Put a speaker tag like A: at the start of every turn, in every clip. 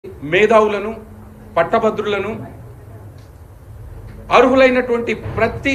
A: మేధావులను పట్టభద్రులను అర్హులైనటువంటి ప్రతి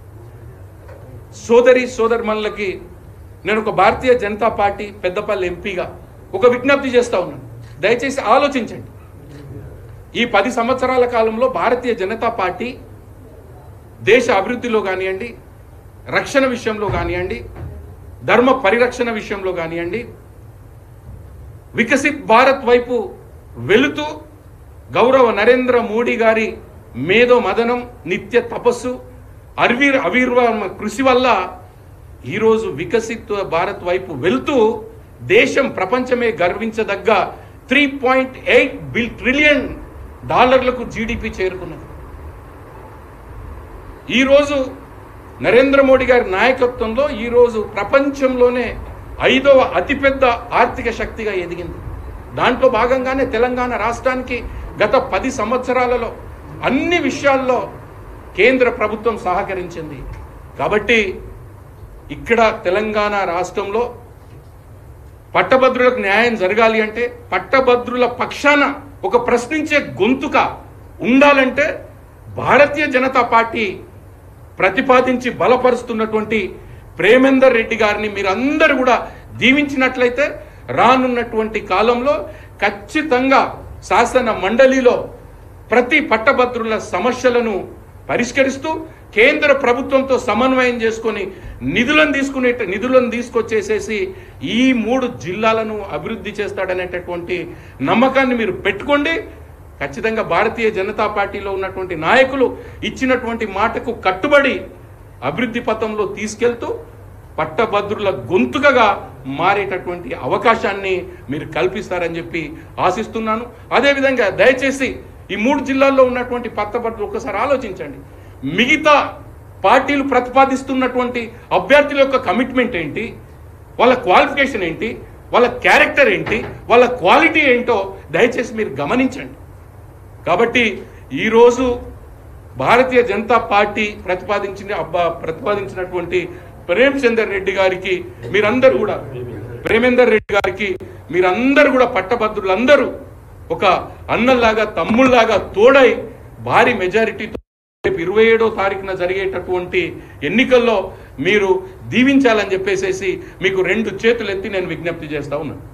A: సోదరి సోదరుమణులకి నేను ఒక భారతీయ జనతా పార్టీ పెద్దపల్లి ఎంపీగా ఒక విజ్ఞప్తి చేస్తా ఉన్నాను దయచేసి ఆలోచించండి ఈ పది సంవత్సరాల కాలంలో భారతీయ జనతా పార్టీ దేశ అభివృద్ధిలో కానివ్వండి రక్షణ విషయంలో కానివ్వండి ధర్మ పరిరక్షణ విషయంలో కానివ్వండి వికసిత్ భారత్ వైపు వెళుతూ గౌరవ నరేంద్ర మోడీ గారి మేధో మదనం నిత్య తపస్సు అర్వీర్ అవిర్వామ కృషి వల్ల ఈరోజు వికసిత్ భారత్ వైపు వెళ్తూ దేశం ప్రపంచమే గర్వించదగ్గ త్రీ పాయింట్ ఎయిట్ బిల్ ట్రిలియన్ డాలర్లకు జీడిపి చేరుకున్నది ఈరోజు నరేంద్ర మోడీ గారి నాయకత్వంలో ఈరోజు ప్రపంచంలోనే ఐదవ అతిపెద్ద ఆర్థిక శక్తిగా ఎదిగింది దాంట్లో భాగంగానే తెలంగాణ రాష్ట్రానికి గత పది సంవత్సరాలలో అన్ని విషయాల్లో కేంద్ర ప్రభుత్వం సహకరించింది కాబట్టి ఇక్కడ తెలంగాణ రాష్ట్రంలో పట్టభద్రులకు న్యాయం జరగాలి అంటే పట్టభద్రుల పక్షాన ఒక ప్రశ్నించే గొంతుక ఉండాలంటే భారతీయ జనతా పార్టీ ప్రతిపాదించి బలపరుస్తున్నటువంటి ప్రేమేందర్ రెడ్డి గారిని మీరందరూ కూడా దీవించినట్లయితే రానున్నటువంటి కాలంలో ఖచ్చితంగా శాసన మండలిలో ప్రతి పట్టభద్రుల సమస్యలను పరిష్కరిస్తూ కేంద్ర ప్రభుత్వంతో సమన్వయం చేసుకొని నిధులను తీసుకునే నిధులను తీసుకొచ్చేసేసి ఈ మూడు జిల్లాలను అభివృద్ధి చేస్తాడనేటటువంటి నమ్మకాన్ని మీరు పెట్టుకోండి ఖచ్చితంగా భారతీయ జనతా పార్టీలో ఉన్నటువంటి నాయకులు ఇచ్చినటువంటి మాటకు కట్టుబడి అభివృద్ధి పథంలో తీసుకెళ్తూ పట్టభద్రుల గొంతుకగా మారేటటువంటి అవకాశాన్ని మీరు కల్పిస్తారని చెప్పి ఆశిస్తున్నాను అదేవిధంగా దయచేసి ఈ మూడు జిల్లాల్లో ఉన్నటువంటి పట్టభద్రులు ఒకసారి ఆలోచించండి మిగతా పార్టీలు ప్రతిపాదిస్తున్నటువంటి అభ్యర్థుల యొక్క కమిట్మెంట్ ఏంటి వాళ్ళ క్వాలిఫికేషన్ ఏంటి వాళ్ళ క్యారెక్టర్ ఏంటి వాళ్ళ క్వాలిటీ ఏంటో దయచేసి మీరు గమనించండి కాబట్టి ఈరోజు భారతీయ జనతా పార్టీ ప్రతిపాదించిన అబ్బా ప్రతిపాదించినటువంటి ప్రేమచందర్ రెడ్డి గారికి మీరందరూ కూడా ప్రేమేందర్ రెడ్డి గారికి మీరందరూ కూడా పట్టభద్రులందరూ ఒక అన్నల్లాగా తమ్ముళ్లాగా తోడై భారీ మెజారిటీతో రేపు ఇరవై ఏడో తారీఖున జరిగేటటువంటి ఎన్నికల్లో మీరు దీవించాలని చెప్పేసేసి మీకు రెండు చేతులు ఎత్తి నేను విజ్ఞప్తి చేస్తా ఉన్నాను